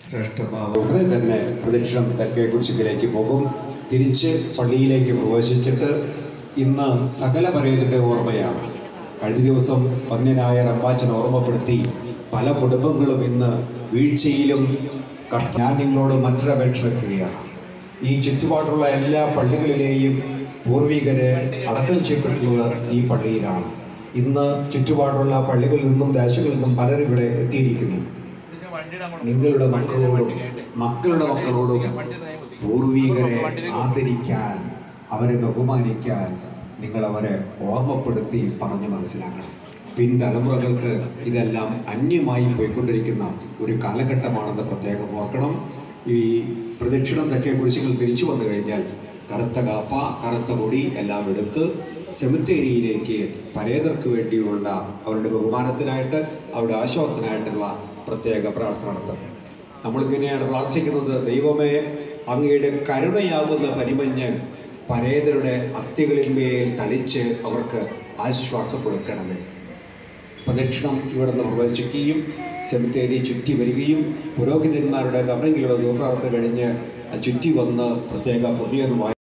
ശ്രേഷ്ഠഭാവം ഉടനെ തന്നെ പ്രദക്ഷിണം തെക്കേ കുരിശിലേക്ക് പോകും തിരിച്ച് പള്ളിയിലേക്ക് പ്രവേശിച്ചിട്ട് ഇന്ന് സകല പരേതിൻ്റെ ഓർമ്മയാണ് കഴിഞ്ഞ ദിവസം വന്യനായ റമ്പാച്ചൻ ഓർമ്മപ്പെടുത്തി പല കുടുംബങ്ങളും ഇന്ന് വീഴ്ചയിലും കഷ്ട ഞാൻ നിങ്ങളോട് മറ്റൊരപേക്ഷ വെക്കുകയാണ് ഈ ചുറ്റുപാടുള്ള എല്ലാ പള്ളികളിലെയും പൂർവികരെ അടക്കം ചെയ്യപ്പെട്ടുള്ളത് ഈ പള്ളിയിലാണ് ഇന്ന് ചുറ്റുപാടുള്ള പള്ളികളിൽ നിന്നും ദേശങ്ങളിൽ നിന്നും പലരും ഇവിടെ എത്തിയിരിക്കുന്നു നിങ്ങളുടെ മക്കളോടും മക്കളുടെ മക്കളോടും പൂർവീകരെ ആദരിക്കാൻ അവരെ ബഹുമാനിക്കാൻ നിങ്ങൾ അവരെ ഓർമ്മപ്പെടുത്തി പറഞ്ഞു മനസ്സിലാക്കണം പിൻതലമുറകൾക്ക് ഇതെല്ലാം അന്യമായി പോയിക്കൊണ്ടിരിക്കുന്ന ഒരു കാലഘട്ടമാണെന്ന് പ്രത്യേകം ഓർക്കണം ഈ പ്രദക്ഷിണം തെക്കേ കുരിശുകൾ തിരിച്ചു വന്നു കഴിഞ്ഞാൽ കറുത്ത കാപ്പ കറുത്ത കൊടി എല്ലാം എടുത്ത് സെമിത്തേരിയിലേക്ക് പരേതർക്ക് വേണ്ടിയുള്ള അവരുടെ ബഹുമാനത്തിനായിട്ട് അവരുടെ ആശ്വാസത്തിനായിട്ടുള്ള പ്രത്യേക പ്രാർത്ഥന നടത്തും നമ്മളിങ്ങനെയാണ് പ്രാർത്ഥിക്കുന്നത് ദൈവമേ അങ്ങയുടെ കരുണയാകുന്ന പരിമഞ്ഞ് പരേതരുടെ അസ്ഥികളിന്മേൽ തളിച്ച് അവർക്ക് ആശ്വാസം കൊടുക്കണമേ പ്രദക്ഷിണം ഇവിടെ നിന്ന് പ്രവേശിക്കുകയും സെമിത്തേരി ചുറ്റി വരികയും പുരോഹിതന്മാരുടെ കവറിങ്ങിലുള്ള ദൂപ്രാർത്ഥന കഴിഞ്ഞ് ചുറ്റി വന്ന് പ്രത്യേക പുതിയൊരു